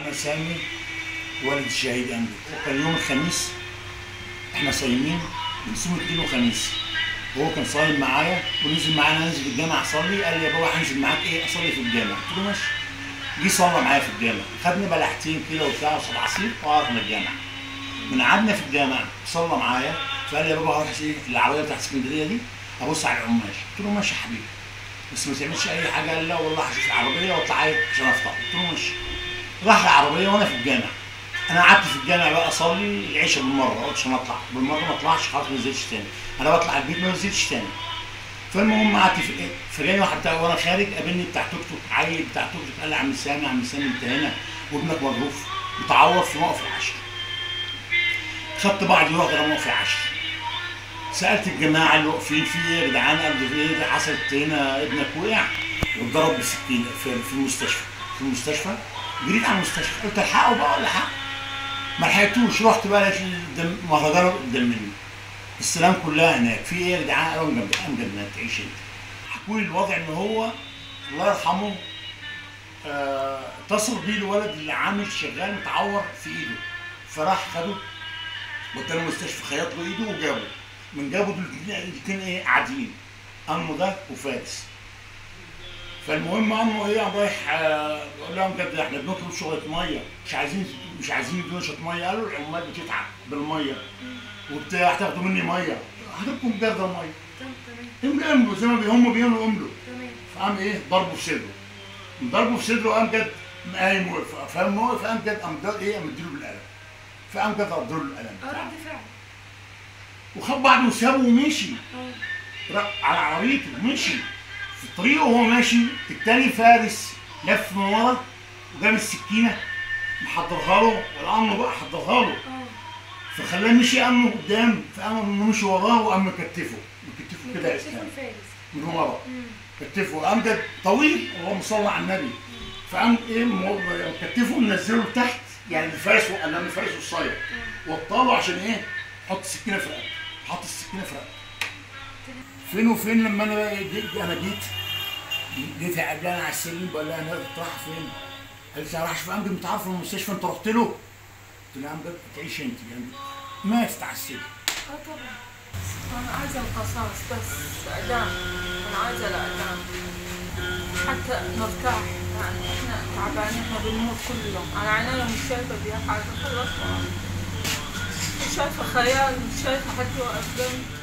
انا سامي والد الشهيد امجد وكان يوم الخميس احنا صايمين بنصوم اثنين وخميس وهو كان صايم معايا ونزل معانا ننزل في الجامع اصلي قال لي يا بابا هنزل معاك ايه اصلي في الجامع قلت له ماشي جه صلى معايا في الجامع خدني بلحتين كده وبتاع وصل عصير وقعدنا الجامع من قعدنا في الجامع صلى معايا فقال لي يا بابا هروح ايه العربيه بتاعت اسكندريه دي ابص على القماش قلت له ماشي يا حبيبي بس ما تعملش اي حاجه قال لا والله هشوف العربيه واطلع عايز عشان افطر قلت له ماشي راح العربيه وانا في الجامع انا قعدت في الجامع بقى اصلي العشاء بالمره قلت عشان اطلع بالمره ما اطلعش خلاص ما نزلتش تاني انا بطلع البيت ما نزلتش تاني فالمهم قعدت في ايه فجاني واحد بتاع وانا خارج قابلني بتاع توك توك عيل بتاع توك توك قال لي يا عم سامي يا عم سامي انت هنا وابنك مضروف متعور في موقف العشاء خدت بعضي ورحت على موقف العشاء سالت الجماعه اللي واقفين في ايه يا جدعان قالوا في ايه ده حصلت هنا ابنك وقع واتضرب بسكينه في, في المستشفى في المستشفى جريت على المستشفى قلت الحقه بقى ولا حق ما لحقتوش رحت بقى لقيت الدم مهرجان قدام مني السلام كلها هناك في ايه يا جدعان قالوا امجد امجد ما تعيش انت حكوا لي الوضع ان هو الله يرحمه آه، اتصل بيه الولد اللي عامل شغال متعور في ايده فراح خده وداه المستشفى خيط له ايده وجابه من جابه دول الاثنين ايه قاعدين امه ده وفارس فالمهم امه ايه قام رايح آه، قال لهم كده احنا بنطلب شغله ميه مش عايزين مش عايزين يدونا شويه ميه قالوا العمال بتتعب بالميه وبتاع هتاخدوا مني ميه هجيبكم جردل ميه تمام تمام املوا زي ما بي- هم بيقولوا املوا تمام فقام ايه ضربه في صدره ضربه في صدره قام جد قايم وقف فقام واقف قام جد قام ده ايه قام مديله بالقلم فقام جد ضرب له القلم اه بتاعه. رد فعل وخد بعضه وسابه ومشي اه راح على عربيته مشي في طريقه وهو ماشي التاني فارس لف من ورا وجاب السكينه محضرها له والامر بقى حضرها له اه فخلاه مشي امه قدام فقام مشي وراه وقام مكتفه مكتفه كده مكتشف اسلام الفارس من ورا مم. كتفه قام جد طويل وهو مصلى على النبي فقام ايه مو- كتفه منزله لتحت يعني الفارس انا الفارس قصير وطاله عشان ايه حط السكينه في رقبته حط السكينه في رقبته فين وفين لما انا بقى جيت انا جيت جيت قبلها انا على السلم بقول لها انا انت رايح فين؟ قالت لي رايح اشوف امجد انت عارفه المستشفى انت رحت له؟ قلت لها امجد تعيش انت يعني ماتت على السلم اه طبعا أنا عايزة القصاص بس إعدام أنا عايزة الإعدام حتى نرتاح يعني إحنا تعبانين إحنا بنموت كل يوم أنا عينيا مش شايفة بيها حاجة خلاص مش شايفة خيال مش شايفة حد واقف جنبي